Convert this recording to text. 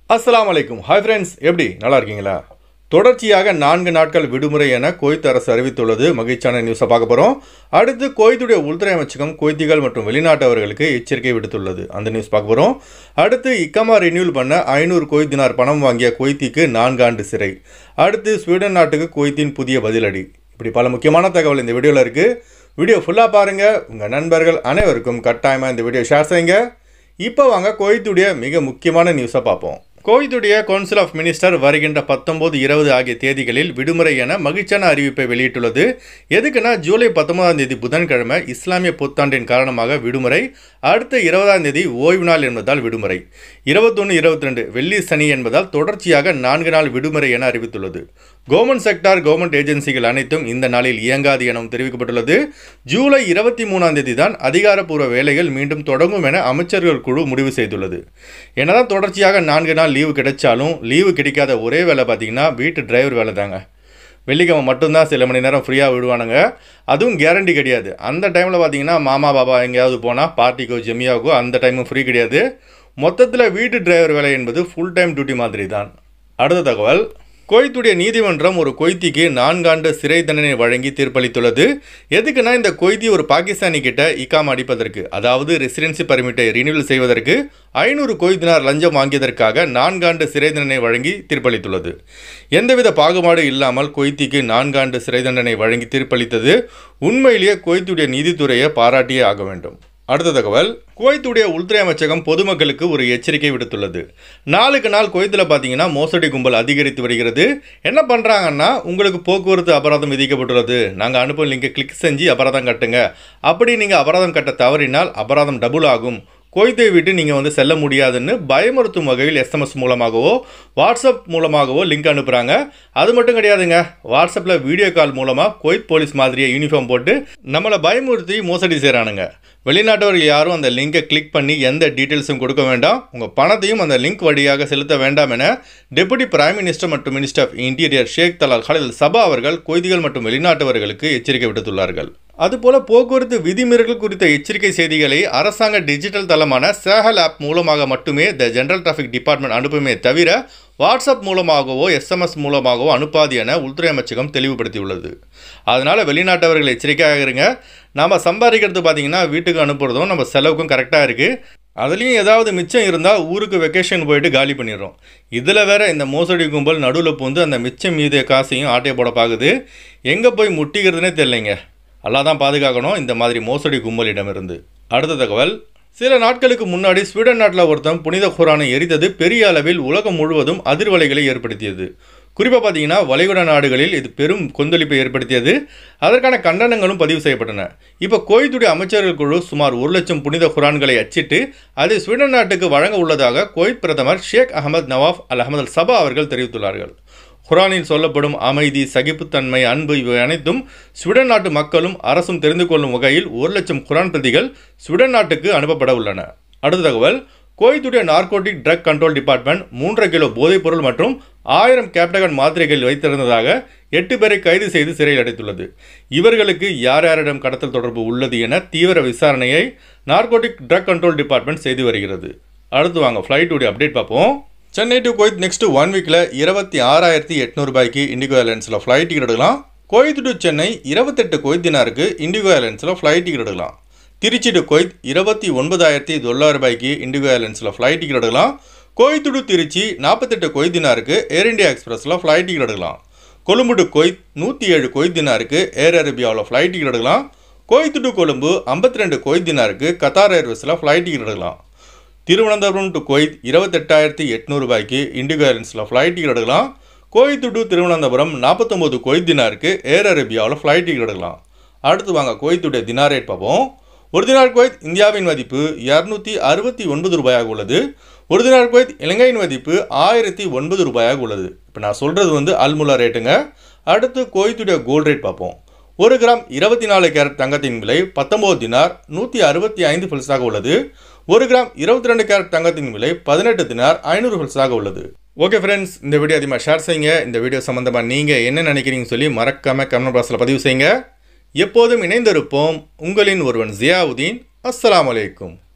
அஸ்ஸலாமு அலைக்கும் hi friends எப்படி நல்லா இருக்கீங்களா தொடர்ச்சியாக நான்கு நாட்கள் விடுமுறை என குவைத் அரசு அறிவித்துள்ளது மகிழ்ச்சியான நியூஸை பார்க்க போகிறோம் அடுத்து குவைத்துடைய உள்துறை அமைச்சகம் குவைத்திகள் மற்றும் வெளிநாட்டவர்களுக்கு எச்சரிக்கை விடுத்துள்ளது அந்த நியூஸ் பார்க்க போகிறோம் அடுத்து இக்கமா ரினியூல் பண்ண ஐநூறு குவைத் தினார் பணம் வாங்கிய குவைத்திக்கு நான்கு ஆண்டு சிறை அடுத்து ஸ்வீடன் நாட்டுக்கு குவைத்தின் புதிய பதிலடி இப்படி பல முக்கியமான தகவல் இந்த வீடியோவில் இருக்குது வீடியோ ஃபுல்லாக பாருங்கள் உங்கள் நண்பர்கள் அனைவருக்கும் கட்டாயமாக இந்த வீடியோ ஷேர் செய்யுங்க இப்போ வாங்க குவைத்துடைய மிக முக்கியமான நியூஸை பார்ப்போம் குவைத்துடைய கவுன்சில் ஆஃப் மினிஸ்டர் வருகின்ற பத்தொம்போது இருபது ஆகிய தேதிகளில் விடுமுறை என மகிழ்ச்சியான அறிவிப்பை வெளியிட்டுள்ளது எதுக்குன்னா ஜூலை பத்தொன்பதாம் தேதி புதன்கிழமை இஸ்லாமிய புத்தாண்டின் காரணமாக விடுமுறை அடுத்த இருபதாம் தேதி ஓய்வு நாள் என்பதால் விடுமுறை இருபத்தொன்று இருபத்தி ரெண்டு வெள்ளி சனி என்பதால் தொடர்ச்சியாக நான்கு நாள் விடுமுறை என அறிவித்துள்ளது கவர்மெண்ட் செக்டார் கவர்மெண்ட் ஏஜென்சிகள் அனைத்தும் இந்த நாளில் இயங்காது எனவும் தெரிவிக்கப்பட்டுள்ளது ஜூலை இருபத்தி மூணாம் தேதி தான் அதிகாரப்பூர்வ வேலைகள் மீண்டும் தொடங்கும் என அமைச்சர்கள் குழு முடிவு செய்துள்ளது என்னதான் தொடர்ச்சியாக நான்கு நாள் லீவு கிடைச்சாலும் லீவு கிடைக்காத ஒரே வேலை பார்த்தீங்கன்னா வீட்டு டிரைவர் வேலை தாங்க வெள்ளிக்கிழமை மட்டும்தான் சில மணி நேரம் ஃப்ரீயாக விடுவானுங்க அதுவும் கேரண்டி கிடையாது அந்த டைமில் பார்த்தீங்கன்னா மாமா பாபா எங்கேயாவது போனால் பார்ட்டிக்கோ ஜெமியாவுக்கோ அந்த டைமும் ஃப்ரீ கிடையாது மொத்தத்தில் வீட்டு டிரைவர் வேலை என்பது ஃபுல் டைம் டியூட்டி மாதிரி தான் அடுத்த தகவல் குவைத்துடைய நீதிமன்றம் ஒரு கொய்திக்கு நான்காண்டு சிறை தண்டனை வழங்கி தீர்ப்பளித்துள்ளது எதுக்குன்னா இந்த கொய்தி ஒரு பாகிஸ்தானி கிட்ட இக்காம் அடிப்பதற்கு அதாவது ரெசிடென்சி பர்மிட்டை ரினியூவல் செய்வதற்கு ஐநூறு கொய்தினார் லஞ்சம் வாங்கியதற்காக நான்காண்டு சிறை தண்டனை வழங்கி தீர்ப்பளித்துள்ளது எந்தவித பாகுபாடு இல்லாமல் கொய்திக்கு நான்காண்டு சிறை தண்டனை வழங்கி தீர்ப்பளித்தது உண்மையிலேயே கொய்த்துடைய நீதித்துறையை பாராட்டியே ஆக வேண்டும் அடுத்த தகவல் குவைத்துடைய உள்துறை அமைச்சகம் பொதுமக்களுக்கு ஒரு எச்சரிக்கை விடுத்துள்ளது நாளுக்கு நாள் குவைத்தில் பார்த்தீங்கன்னா மோசடி கும்பல் அதிகரித்து வருகிறது என்ன பண்ணுறாங்கன்னா உங்களுக்கு போக்குவரத்து அபராதம் விதிக்கப்பட்டுள்ளது நாங்கள் அனுப்பும் லிங்கை கிளிக் செஞ்சு அபராதம் கட்டுங்க அப்படி நீங்கள் அபராதம் கட்ட தவறினால் அபராதம் டபுள் ஆகும் கோயத்தை விட்டு நீங்கள் வந்து செல்ல முடியாதுன்னு பயமுறுத்தும் வகையில் எஸ்எம்எஸ் மூலமாகவோ வாட்ஸ்அப் மூலமாகவோ லிங்க் அனுப்புகிறாங்க அது மட்டும் கிடையாதுங்க வாட்ஸ்அப்பில் வீடியோ கால் மூலமாக கோயத் போலீஸ் மாதிரியே யூனிஃபார்ம் போட்டு நம்மளை பயமுறுத்தி மோசடி செய்கிறானுங்க வெளிநாட்டவர்கள் யாரும் அந்த லிங்கை கிளிக் பண்ணி எந்த டீட்டெயில்ஸும் கொடுக்க வேண்டாம் உங்கள் பணத்தையும் அந்த லிங்க் வழியாக செலுத்த வேண்டாம் என டெபுட்டி பிரைம் மினிஸ்டர் மற்றும் minister of interior Sheikh Talal Khalil Sabah அவர்கள் கொய்திகள் மற்றும் வெளிநாட்டவர்களுக்கு எச்சரிக்கை விடுத்துள்ளார்கள் அதுபோல போக்குவரத்து விதிமீறல்கள் குறித்த எச்சரிக்கை செய்திகளை அரசாங்க டிஜிட்டல் தளமான சேஹல் ஆப் மூலமாக மட்டுமே த ஜெனரல் டிராஃபிக் டிபார்ட்மெண்ட் அனுப்புமே தவிர வாட்ஸ்அப் மூலமாகவோ எஸ்எம்எஸ் மூலமாகவோ அனுப்பாது என உள்துறை அமைச்சகம் தெளிவுபடுத்தியுள்ளது அதனால் வெளிநாட்டவர்கள் எச்சரிக்கையாக இருங்க நாம் சம்பாதிக்கிறது பார்த்திங்கன்னா வீட்டுக்கு அனுப்புறதும் நம்ம செலவுக்கும் கரெக்டாக இருக்குது அதுலேயும் ஏதாவது மிச்சம் இருந்தால் ஊருக்கு வெக்கேஷன் போயிட்டு காலி பண்ணிடுறோம் இதில் வேற இந்த மோசடி கும்பல் நடுவில் பூந்து அந்த மிச்சம் மீத காசையும் ஆட்டையை போட பார்க்குது எங்கே போய் முட்டிக்கிறதுனே தெரியலைங்க அல்லா தான் பாதுகாக்கணும் இந்த மாதிரி மோசடி கும்பலிடமிருந்து அடுத்த தகவல் சில நாட்களுக்கு முன்னாடி ஸ்வீடன் நாட்டில் ஒருத்தன் புனித குரானை எரித்தது பெரிய அளவில் உலகம் முழுவதும் அதிர்வலைகளை ஏற்படுத்தியது குறிப்பாக பார்த்தீங்கன்னா வளைகுடா நாடுகளில் இது பெரும் கொந்தளிப்பை ஏற்படுத்தியது அதற்கான கண்டனங்களும் பதிவு செய்யப்பட்டன இப்போ கோயத்துடைய அமைச்சர்கள் குழு சுமார் ஒரு லட்சம் புனித குரான்களை அச்சிட்டு அதை ஸ்வீடன் நாட்டுக்கு வழங்க உள்ளதாக கோயத் பிரதமர் ஷேக் அகமது நவாப் அல் அகமது அல் சபா அவர்கள் தெரிவித்துள்ளார்கள் குரானில் சொல்லப்படும் அமைதி சகிப்புத்தன்மை அன்பு இவை அனைத்தும் ஸ்வீடன் நாட்டு மக்களும் அரசும் தெரிந்து கொள்ளும் வகையில் ஒரு லட்சம் குரான் பிரதிகள் ஸ்வீடன் நாட்டுக்கு அனுப்பப்பட உள்ளன அடுத்த தகவல் கோயத்துடைய நார்கோட்டிக் ட்ரக் கண்ட்ரோல் டிபார்ட்மெண்ட் மூன்றரை கிலோ போதைப்பொருள் மற்றும் ஆயிரம் கேப்டகன் மாத்திரைகள் வைத்திருந்ததாக எட்டு பேரை கைது செய்து சிறையில் அடைத்துள்ளது இவர்களுக்கு யார் யாரிடம் கடத்தல் தொடர்பு உள்ளது என தீவிர விசாரணையை நார்கோட்டிக் ட்ரக் கண்ட்ரோல் டிபார்ட்மெண்ட் செய்து வருகிறது அடுத்து வாங்க ஃப்ளைட்டுடைய அப்டேட் பார்ப்போம் Chennai to Kuwait next one வீக்கில் இருபத்தி ஆறாயிரத்தி எட்நூறு ரூபாய்க்கு இண்டிகோ ஏர்லைன்ஸில் ஃப்ளைட் டிக்கெட் எடுக்கலாம் கோயத் டு சென்னை இருபத்தெட்டு கோயத் தினாருக்கு இண்டிகோ ஏர்லைன்ஸில் ஃப்ளைட் டிக்கெட் எடுக்கலாம் திருச்சி டு கோயத் இருபத்தி ஒன்பதாயிரத்தி தொள்ளாயிரம் ரூபாய்க்கு இண்டிகோ ஏர்லைன்ஸில் ஃப்ளைட் டிக்கெட் எடுக்கலாம் கோயத் டு திருச்சி நாற்பத்தெட்டு கோயத் தினாருக்கு ஏர் இண்டியா எக்ஸ்பிரஸில் ஃப்ளைட் டிக்கெட் எடுக்கலாம் கொழும்பு டு கோயத் நூற்றி ஏழு கோயத் தினாருக்கு ஏர் அரேபியாவில் ஃப்ளைட் டிக்கெட் எடுக்கலாம் கோயத் டு கொழும்பு ஐம்பத்தி ரெண்டு கோயத் தினாருக்கு கத்தார் ஏர்வேஸில் ஃப்ளைட் டிக்கெட் எடுக்கலாம் திருவனந்தபுரம் டு கோயத் இருபத்தெட்டாயிரத்தி எட்நூறு ரூபாய்க்கு இண்டிகோ ஏர்லைன்ஸில் ஃப்ளைட் டிக்கெட் எடுக்கலாம் கோயத் டு திருவனந்தபுரம் நாற்பத்தொம்போது கோயத் தினாருக்கு ஏர் அரேபியாவில் ஃப்ளைட் டிக்கெட் எடுக்கலாம் அடுத்து வாங்க கோயத்துடைய தினார் ரேட் பார்ப்போம் ஒரு தினார் குவைத் இந்தியாவின் மதிப்பு இரநூத்தி அறுபத்தி ஒன்பது ரூபாயாக உள்ளது ஒரு தினார் குவைத் இலங்கையின் மதிப்பு ஆயிரத்தி ஒன்பது ரூபாயாக உள்ளது இப்போ நான் சொல்கிறது வந்து அல்முலா ரேட்டுங்க அடுத்து கோயத்துடைய கோல்ட் ரேட் பார்ப்போம் ஒரு கிராம் இருபத்தி நாலு கேரட் தங்கத்தின் விலை பத்தொம்போது தினார் நூற்றி அறுபத்தி ஐந்து ஃபில்ஸாக உள்ளது ஒரு கிராம் இருபத்தி ரெண்டு கேரட் தங்கத்தின் விலை பதினெட்டு தினார் ஐநூறு ஃபில்ஸாக உள்ளது ஓகே ஃப்ரெண்ட்ஸ் இந்த வீடியோ அதிகமாக ஷேர் செய்யுங்க இந்த வீடியோ சம்மந்தமாக நீங்கள் என்ன நினைக்கிறீங்கன்னு சொல்லி மறக்காமல் கமெண்ட் பாக்ஸில் பதிவு செய்யுங்க எப்போதும் இணைந்திருப்போம் உங்களின் ஒருவன் ஜியாவுதீன் அஸ்ஸலாமு அலைக்கும்